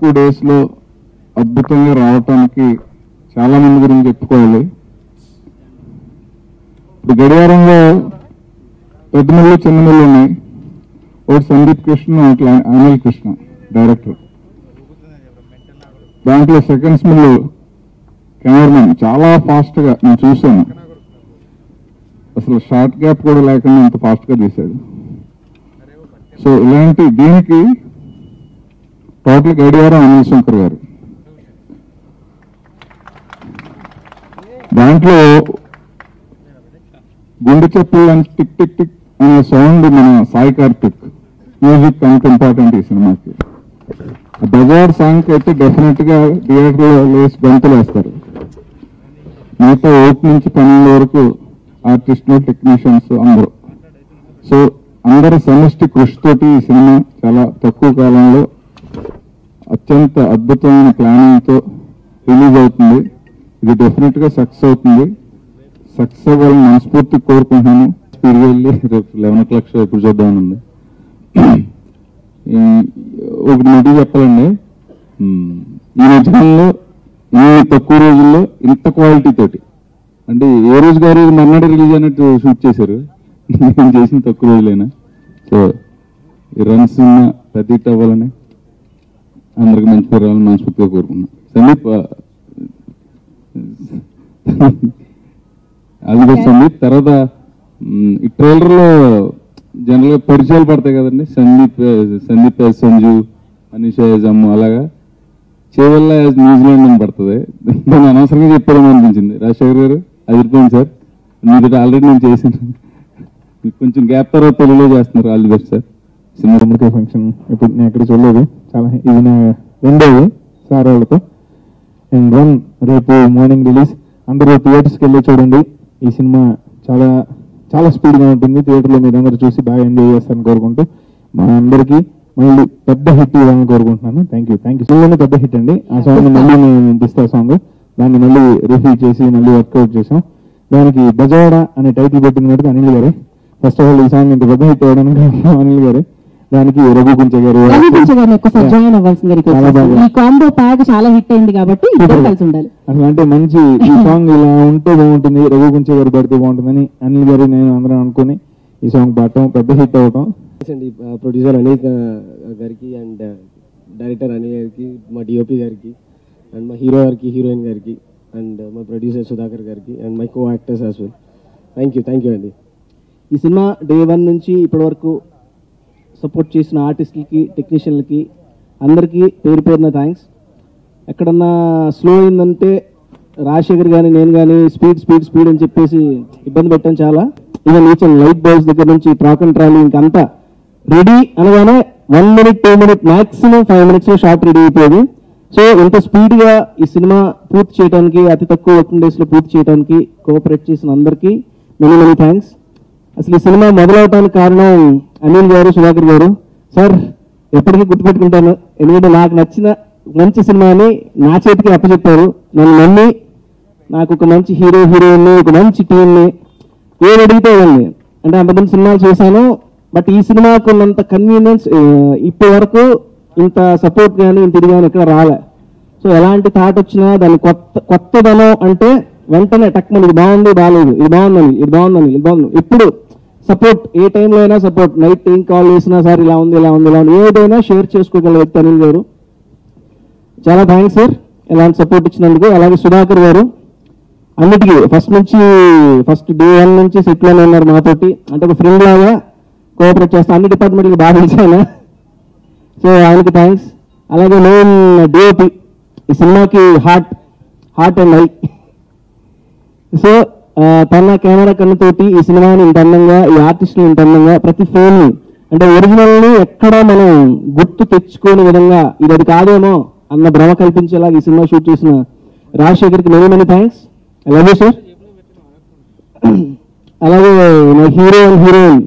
తక్కువ డేస్లో అద్భుతంగా రావటానికి చాలా మంది గురించి చెప్పుకోవాలి ఇప్పుడు గడియారంలో పెద్ద మిల్లు చిన్న మిల్లు ఉన్నాయి ఒకటి సందీప్ కృష్ణ ఒకటి అనిల్ కృష్ణ డైరెక్టర్ దాంట్లో సెకండ్స్ మిల్లు కెమెరామెన్ చాలా ఫాస్ట్ గా నేను చూశాను అసలు షార్ట్ గ్యాప్ కూడా లేకుండా అంత ఫాస్ట్ గా తీశాడు సో ఇలాంటి దీనికి టోటల్ గడియారం అనిల్ శంకర్ గారు దాంట్లో గుండె చెప్పులు అని టిక్ టిక్ టిక్ అనే సౌండ్ మన సాయి కార్తిక్ మ్యూజిక్ అంత ఇంపార్టెంట్ ఈ సినిమాకి ఆ బజార్ సాంగ్ అయితే డెఫినెట్ గా థియేటర్ లో లేచి గంతులు వేస్తారు మిగతా ఒకటి నుంచి పన్నెండు వరకు ఆర్టిస్టులు టెక్నీషియన్స్ అందరూ సో అందరి సమిష్టి కృషితోటి ఈ సినిమా చాలా తక్కువ కాలంలో అత్యంత అద్భుతమైన ప్లానింగ్ తో రిలీజ్ అవుతుంది ఇది డెఫినెట్ గా సక్సెస్ అవుతుంది సక్సెస్ అవ్వాలని మనస్ఫూర్తి కోరుకుంటున్నాను స్పీడ్గా వెళ్ళి రేపు లెవెన్ ఓ క్లాక్ షో ఎప్పుడు చూద్దామని ఉంది ఈ- ఒకటి మటుకు చెప్పాలండి ఉమ్, ఈ మధ్యకాలంలో ఇన్ని తక్కువ రోజుల్లో ఇంత క్వాలిటీ తోటి అంటే ఏ రోజు గారు మర్నాడు రిలీజ్ అయినట్టు షూట్ చేశారు నేను చేసిన తక్కువ రోజులైనా సో ఈ రన్స్ ఉన్న పెద్ద హిట్ అవ్వాలని అందరికి మంచి పేరు రావాలని మనస్ఫూర్తిగా కోరుకున్నాను సందీప్ ఆ, అది కూడా సందీప్ తర్వాత మ్, ఈ ట్రైలర్ లో జనరల్ గా పరిచయాలు పడతాయి కదండి సందీప్ సందీప్ యాజ్ సంజు అనీష్ యాజ్ అమ్ము అలాగా చేవల్ల యాజ్ న్యూజిలాండ్ అని పడుతుంది నేను అనవసరంగా చెప్పారేమో అనిపించింది రాజశేఖర్ గారు అదిరిపోయింది సార్ మీతో ఆల్రెడీ నేను చేశాను మీకు కొంచెం గ్యాప్ తర్వాత తెలుగులో చేస్తున్నారు all the best sir cinema గుమ్మడికాయ ఫంక్షన్ ఇప్పుడు నేను ఎక్కడ చూడలేదు చాలా ఇది నా రెండోది సార్ వాళ్ళతో అండ్ వన్ రేపు మార్నింగ్ రిలీజ్ అందరూ థియేటర్స్కి వెళ్ళి చూడండి ఈ సినిమా చాలా చాలా స్పీడ్గా ఉంటుంది థియేటర్లో మీరు అందరూ చూసి బాగా ఎంజాయ్ చేస్తారని కోరుకుంటూ మా అందరికీ మళ్ళీ పెద్ద హిట్ ఇవ్వాలని కోరుకుంటున్నాను థ్యాంక్ యూ థ్యాంక్ యూ సినిమాలో పెద్ద హిట్ అండి ఆ సాంగ్ మళ్ళీ మేము పిస్తా సాంగ్ దాన్ని మళ్ళీ రిఫీల్ చేసి మళ్ళీ వర్కౌట్ చేసాం దానికి బజవాడ అనే టైటిల్ పెట్టిన మటుకు అనిల్ గారే ఫస్ట్ ఆఫ్ ఆల్ ఈ సాంగ్ ఇంత పెద్ద హిట్ అవ్వడానికి అనిల్ గారే దానికి రఘు కుంచ గారు రవిపించ గారిని ఒక్కసారి జాయిన్ అవ్వాల్సింది చాలా బాగా. ఈ కాంబో ప్యాక్ చాలా హిట్ అయింది కాబట్టి ఇద్దరు కలిసి ఉండాలి అసలు అంటే మంచి ఈ సాంగ్ ఇలా ఉంటే బాగుంటుంది రఘు కుంచ గారు పడితే బాగుంటుందని అనిల్ గారు నేను అందరం అనుకుని ఈ సాంగ్ పాడటం పెద్ద హిట్ అవటం అండి ప్రొడ్యూసర్ అనిల్ గారికి అండ్ డైరెక్టర్ అనిల్ గారికి మా డిఓపి గారికి అండ్ మా హీరో గారికి హీరోయిన్ గారికి అండ్ మా ప్రొడ్యూసర్ సుధాకర్ గారికి and my co actors as well thank you thank you అండి ఈ సినిమా డే వన్ నుంచి ఇప్పటి వరకు సపోర్ట్ చేసిన ఆర్టిస్టులకి టెక్నీషియన్లకి అందరికీ పేరు పేరున థ్యాంక్స్ ఎక్కడన్నా స్లో అయిందంటే రాజశేఖర్ కానీ నేను కానీ స్పీడ్ స్పీడ్ స్పీడ్ అని చెప్పేసి ఇబ్బంది పెట్టాను చాలా even each and light boys దగ్గర నుంచి ట్రాక్ అండ్ ట్రాలీ ఇంకంతా రెడీ అనగానే one minute two minute maximum five మినిట్స్లో షార్ట్ రెడీ అయిపోయేది సో ఇంత స్పీడ్గా ఈ సినిమా పూర్తి చేయడానికి అతి తక్కువ వర్కింగ్ డేస్లో పూర్తి చేయడానికి కోఆపరేట్ చేసిన అందరికీ మెనీ మెనీ థ్యాంక్స్ అసలు ఈ సినిమా మొదలవటానికి కారణం అనిల్ గారు సుధాకర్ గారు సార్ ఎప్పటికీ గుర్తుపెట్టుకుంటాను ఎందుకంటే నాకు నచ్చిన మంచి సినిమాని నా చేతికి అప్పచెప్పారు నన్ను నమ్మి నాకు ఒక మంచి హీరో హీరోయిన్ ఒక మంచి టీంని ఏది అడిగితే ఇవ్వండి అంటే అంతమంది సినిమాలు చేశాను బట్ ఈ సినిమాకు ఉన్నంత కన్వీనియన్స్ ఇప్పటి వరకు ఇంత సపోర్ట్ కానీ ఇంత ఇది కానీ ఎక్కడ రాలే సో ఎలాంటి థాట్ వచ్చినా దాన్ని కొత్త కొత్తదనం అంటే వెంటనే టక్మని ఇది బాగుంది బాగాలేదు ఇది బాగుందని ఇది బాగుందని ఇది బాగుంది ఇప్పుడు సపోర్ట్ ఏ టైంలో అయినా సపోర్ట్ నైట్ ఏం కాల్ చేసినా సార్ ఇలా ఉంది ఇలా ఉంది ఇలా ఉంది ఏదైనా షేర్ చేసుకోగల వ్యక్తి అనిల్ గారు చాలా థ్యాంక్స్ సార్ ఇలాంటి సపోర్ట్ ఇచ్చినందుకు అలాగే సుధాకర్ గారు అన్నిటికీ ఫస్ట్ నుంచి ఫస్ట్ డే వన్ నుంచి సెట్లోనే ఉన్నారు మాతోటి అంటే ఒక ఫ్రెండ్ లాగా కోఆపరేట్ చేస్తా అన్ని డిపార్ట్మెంట్కి బాగా తెలుసు ఆయన సో ఆయనకి థ్యాంక్స్ అలాగే నేను డిఓపి ఈ సినిమాకి heart heart and I so ఆ, తన కెమెరా కన్నుతోటి ఈ సినిమాని ఇంత అందంగా ఈ ఆర్టిస్ట్ని ఇంత అందంగా ప్రతి ఫోన్ అంటే ఒరిజినల్ ని ఎక్కడ మనం గుర్తు తెచ్చుకోని విధంగా ఇది అది కాదేమో అన్న భ్రమ కల్పించేలాగా ఈ సినిమా షూట్ చేసిన రాజశేఖర్కి many many thanks I love you sir అలాగే నా hero and heroine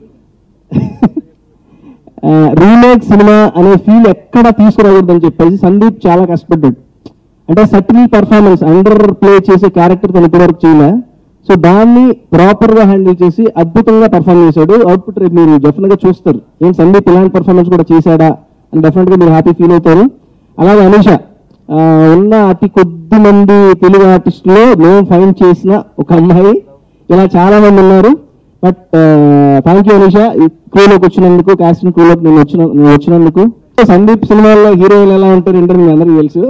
remake cinema అనే ఫీల్ ఎక్కడ తీసుకురాకూడదని చెప్పేసి సందీప్ చాలా కష్టపడ్డాడు అంటే సటిల్ పర్ఫార్మెన్స్ అండర్ ప్లే చేసే క్యారెక్టర్ తను ఇప్పటివరకు చేయలే సో దాన్ని ప్రాపర్ గా హ్యాండిల్ చేసి అద్భుతంగా పర్ఫామ్ చేశాడు అవుట్పుట్ రేపు మీరు డెఫినెట్ గా చూస్తారు ఏం సందీప్ ఇలాంటి పర్ఫార్మెన్స్ కూడా చేశాడా అని డెఫినెట్ గా మీరు హ్యాపీ ఫీల్ అవుతారు అలాగే అనూష ఆ, ఉన్న అతి కొద్ది మంది తెలుగు ఆర్టిస్టులో మేము ఫైన్ చేసిన ఒక అమ్మాయి ఇలా చాలా మంది ఉన్నారు బట్ థ్యాంక్ యూ అనూష ఈ క్రూలోకి వచ్చినందుకు కాస్టింగ్ క్రూలోకి నేను వచ్చిన నేను వచ్చినందుకు సందీప్ సినిమాల్లో హీరోయిన్ ఎలా ఉంటారు ఇంటర్ మీ అందరికీ తెలుసు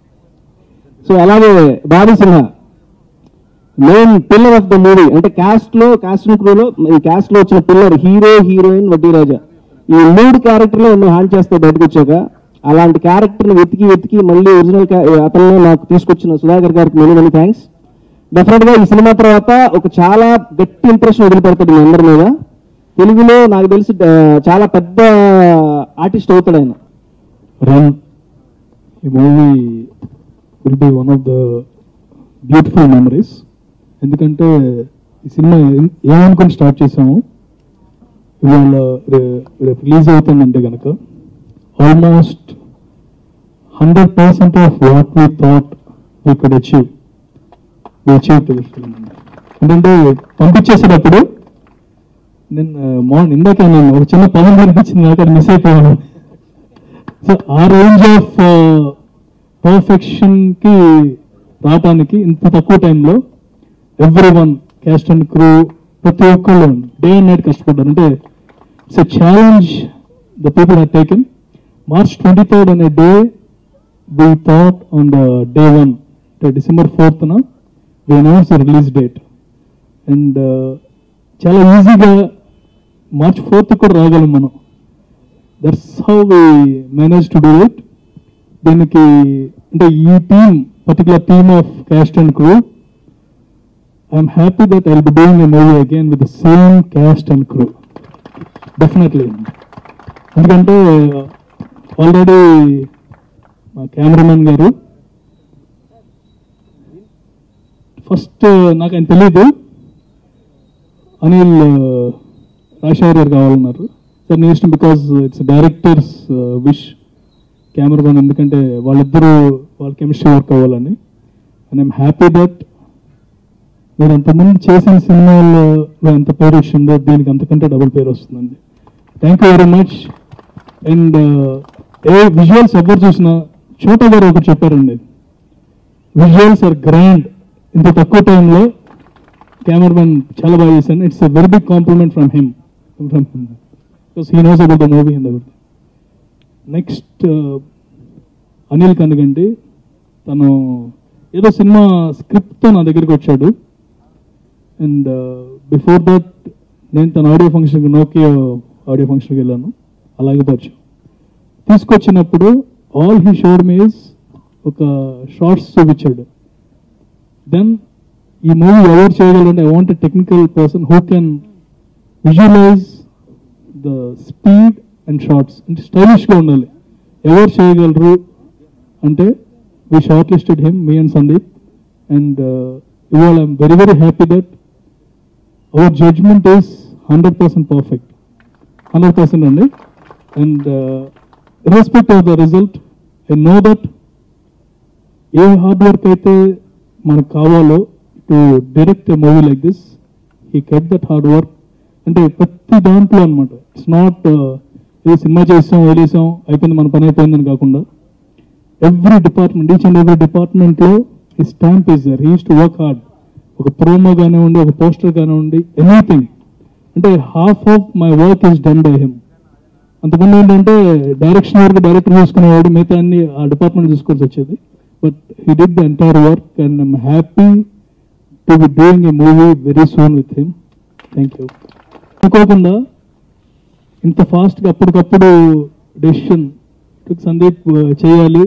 సో అలాగే Bobby Sinha main pillar of the movie అంటే కాస్ట్ లో కాస్టింగ్ క్రూలో ఈ కాస్ట్ లో వచ్చిన పిల్లర్ హీరో హీరోయిన్ వడ్డీ రాజా ఈ మూడు క్యారెక్టర్ లో ఎన్నో హ్యాండ్ చేస్తే బయటకు వచ్చాక అలాంటి క్యారెక్టర్ ని వెతికి వెతికి మళ్ళీ ఒరిజినల్ అతను నాకు తీసుకొచ్చిన సుధాకర్ గారికి మెనీ మెనీ థ్యాంక్స్ డెఫినెట్ గా ఈ సినిమా తర్వాత ఒక చాలా గట్టి ఇంప్రెషన్ వదిలిపెడతాడు మీ అందరి మీద తెలుగులో నాకు తెలిసి ఆ, చాలా పెద్ద ఆర్టిస్ట్ అవుతాడు ఆయన రన్ ఈ movie will be one of the beautiful memories ఎందుకంటే ఈ సినిమా ఏం- ఏమనుకొని స్టార్ట్ చేసాము ఇవాళ రే- రేపు రిలీజ్ అవుతుందంటే కనుక almost hundred percent of what we thought we could achieve we achieve to this film ఎందుకంటే పంపించేసేటప్పుడు నేను మార్నింగ్ ఇందాక నేను ఒక చిన్న పదం కనిపించింది నాకు అది మిస్ అయిపోయాను సో ఆ రేంజ్ ఆఫ్ పర్ఫెక్షన్ కి రావటానికి ఇంత తక్కువ టైంలో every one cast and crew ప్రతి ఒక్కళ్ళు డే అండ్ నైట్ కష్టపడ్డారు అంటే it's a challenge the people have taken March twenty third అనే day we thought on the day one అంటే డిసెంబర్ ఫోర్త్న we announce release date and చాలా ఈజీగా March fourth కూడా రాగలం మనం that's how we manage to do it దీనికి అంటే ఈ team particular team of cast and crew I'm happy that I'll be doing a movie again with the same cast and crew definitely ఎందుకంటే already మా cameraman గారు first నాకు ఆయన తెలియదు అనిల్ రాజశేఖర్ గారు కావాలన్నారు సార్ నేను ఇష్టం because it's director's wish cameraman ఎందుకంటే వాళ్ళిద్దరూ వాళ్ళ కెమిస్ట్రీ వర్క్ అవ్వాలని అండ్ ఐమ్ హ్యాపీ దట్ మీరు అంతకుముందు చేసిన సినిమాల్లో ఎంత పేరు వచ్చిందో దీనికి అంతకంటే డబుల్ పేరు వస్తుందండి thank you very much and ఏ విజువల్స్ ఎవరు చూసినా చోటా గారు ఒకటి చెప్పారండి విజువల్స్ ఆర్ గ్రాండ్ ఇంత తక్కువ టైంలో కెమెరామెన్ చాలా బాగా చేశాను it's a very big compliment from him from him because he knows about the movie and ఎవరి నెక్స్ట్ అనిల్ కనుగండి తను ఏదో సినిమా స్క్రిప్ట్తో నా దగ్గరికి వచ్చాడు అండ్ బిఫోర్ దట్ నేను తన ఆడియో ఫంక్షన్కి నోకియో ఆడియో ఫంక్షన్కి వెళ్ళాను అలాగే పరిచయం తీసుకొచ్చినప్పుడు ఆల్ హీ షోడ్ మీస్ ఒక షార్ట్స్ చూపించాడు దెన్ ఈ మూవీ ఎవరు చేయగలరంటే I want technical person who can visualize the speed and shots అంటే స్టైలిష్గా ఉండాలి ఎవరు చేయగలరు అంటే we shortlisted him me and Sandeep and ఇవాళ I'm very very happy that our judgement is hundred percent perfect hundred percent అండి and respect of the result I know that ఏ hard work అయితే మనకు కావాలో to direct a movie like this he get that hard work అంటే ప్రతి దాంట్లో అనమాట it's not a cinema చేసాం వదిలేసాం అయిపోయింది మన పని అయిపోయిందని కాకుండా every department each and every డిపార్ట్మెంట్లో ఈ stamp is there he's to work hard ఒక ప్రోమో కానివ్వండి ఒక పోస్టర్ కానివ్వండి ఎనీథింగ్ అంటే half of my work is done by him అంతకుముందు ఏంటంటే డైరెక్షన్ వరకు డైరెక్టర్ చూసుకునేవాడు మిగతా అన్ని ఆ డిపార్ట్మెంట్ చూసుకోవాల్సి వచ్చేది but he did the entire work and I'm happy to be doing a movie very soon with him thank you అనుకోకుండా ఇంత ఫాస్ట్గా అప్పటికప్పుడు డెసిషన్ సందీప్ uh, చేయాలి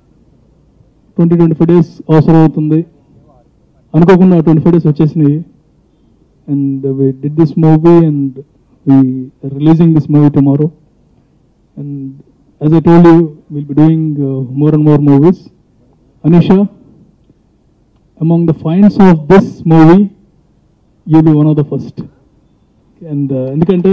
ట్వంటీ ట్వంటీ ఫైవ్ డేస్ అవసరం అవుతుంది అనుకోకుండా ట్వంటీ ఫైవ్ డేస్ వచ్చేసినాయి and we did this movie and we releasing this movie tomorrow and as I told you will be doing more and more movies అనిషా among the fines of this movie you be one of the first and ఎందుకంటే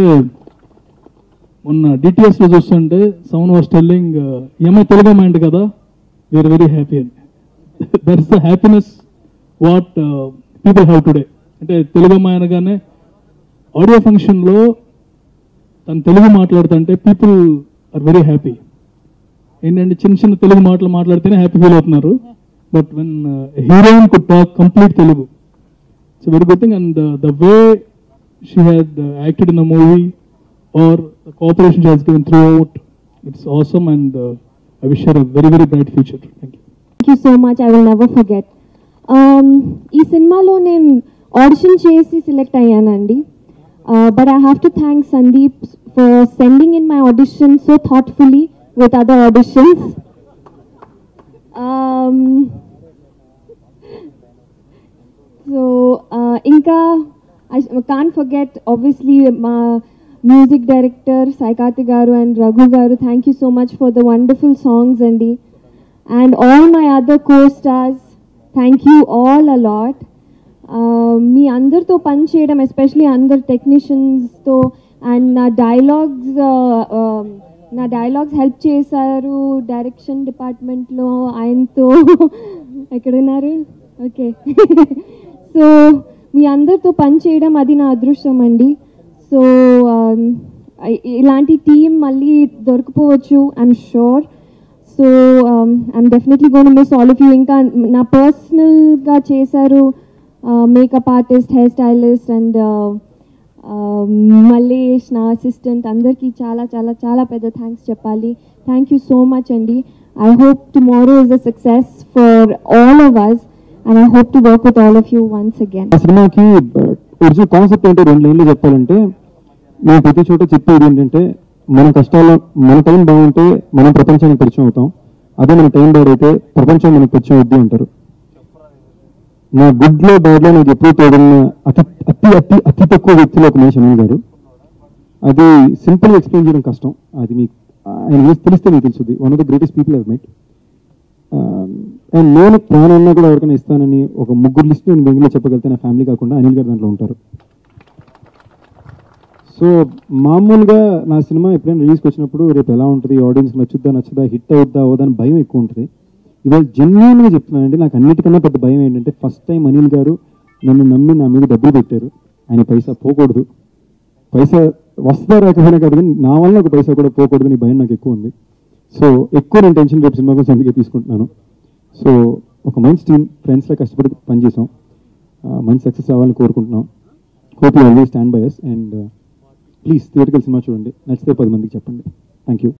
మొన్న DTS లో చూస్తుంటే sound was telling ఏమై Telugu mind కదా we're very happy అని that's the happiness what people have today అంటే తెలుగు అమ్మాయి అనగానే ఆడియో ఫంక్షన్లో తను తెలుగు మాట్లాడుతుంటే పీపుల్ ఆర్ వెరీ హ్యాపీ ఏంటంటే చిన్న చిన్న తెలుగు మాటలు మాట్లాడితేనే హ్యాపీ ఫీల్ అవుతున్నారు but when heroine could talk complete Telugu it's very good thing and the way she had acted in the movie or the cooperation she has given throughout it's awesome and I wish her very very bright future thank you thank you so much I will never forget ఈ సినిమాలో నేను audition చేసి select అయ్యానండి but I have to thank Sandeep for sending in my audition so thoughtfully with other auditions so ఇంకా I can forget obviously మా music director సైకాతి గారు and Raghu గారు thank you so much for the wonderful songs అండి and all my other co-stars thank you all a lot మీ అందరితో పని చేయడం especially అందరు టెక్నీషియన్స్తో అండ్ నా డైలాగ్స్ నా డైలాగ్స్ హెల్ప్ చేశారు డైరెక్షన్ డిపార్ట్మెంట్లో ఆయనతో ఎక్కడున్నారు ఓకే సో మీ అందరితో పని చేయడం అది నా అదృష్టం అండి సో ఇలాంటి టీం మళ్ళీ దొరకపోవచ్చు I'm sure so I'm definitely gonna miss all of you ఇంకా నా పర్సనల్గా చేశారు makeup artist hair stylist and Mallesh నా అసిస్టెంట్ అందరికీ చాలా చాలా చాలా పెద్ద థ్యాంక్స్ చెప్పాలి థ్యాంక్ యూ సో మచ్ అండి I hope tomorrow is a success for all of us and I hope to work with all of you once again ఆ సినిమాకి ఒరిజినల్ కాన్సెప్ట్ ఏంటో రెండు లైన్లు చెప్పాలంటే మేము ప్రతి చోట చెప్పేది ఏంటంటే మన కష్టాలు మన టైం బాగుంటే మనం ప్రపంచానికి పరిచయం అవుతాం అదే మన టైం బ్యాడ్ అయితే ప్రపంచం మనకు పరిచయం అవుద్ది అంటారు నా గుడ్లో బ్యాడ్లో నాకు ఎప్పుడు తోడున్న అతి అతి అతి అతి తక్కువ వ్యక్తిలో ఒక మనిషి అనిల్ గారు అది సింపుల్ ఎక్స్ప్లెయిన్ చేయడం కష్టం అది మీకు ఆయన గురించి తెలిస్తే మీకు తెలుస్తుంది one of the greatest people have met and నేను ప్రాణాన్ని కూడా ఎవరికైనా ఇస్తానని ఒక ముగ్గురు లిస్ట్ నేను బెంగళూరు చెప్పగలితే నా ఫ్యామిలీ కాకుండా అనిల్ గారు దాంట్లో ఉంటారు సో మామూలుగా నా సినిమా ఎప్పుడైనా రిలీజ్కి వచ్చినప్పుడు రేపు ఎలా ఉంటుంది ఆడియన్స్ నచ్చుద్దా నచ్చదా హిట్ అవుద్దా అవుదా అని భయం ఎక్కువ ఉంటుంది ఇవాళ జెన్యున్గా చెప్తున్నానండి నాకు అన్నిటికన్నా పెద్ద భయం ఏంటంటే ఫస్ట్ టైం అనిల్ గారు నన్ను నమ్మి నా మీద డబ్బులు పెట్టారు ఆయన పైసా పోకూడదు పైసా వస్తా రాకపోయినా కాదు కానీ నా వల్ల ఒక పైసా కూడా పోకూడదు అని భయం నాకు ఎక్కువ ఉంది సో ఎక్కువ నేను టెన్షన్ రేపు సినిమా కోసం అందుకే తీసుకుంటున్నాను సో ఒక మంచి టీం ఫ్రెండ్స్లో కష్టపడి పనిచేసాం ఆ, మంచి సక్సెస్ అవ్వాలని కోరుకుంటున్నాం hope you always stand by us and please theatrical cinema చూడండి నచ్చితే పది మందికి చెప్పండి థ్యాంక్ యూ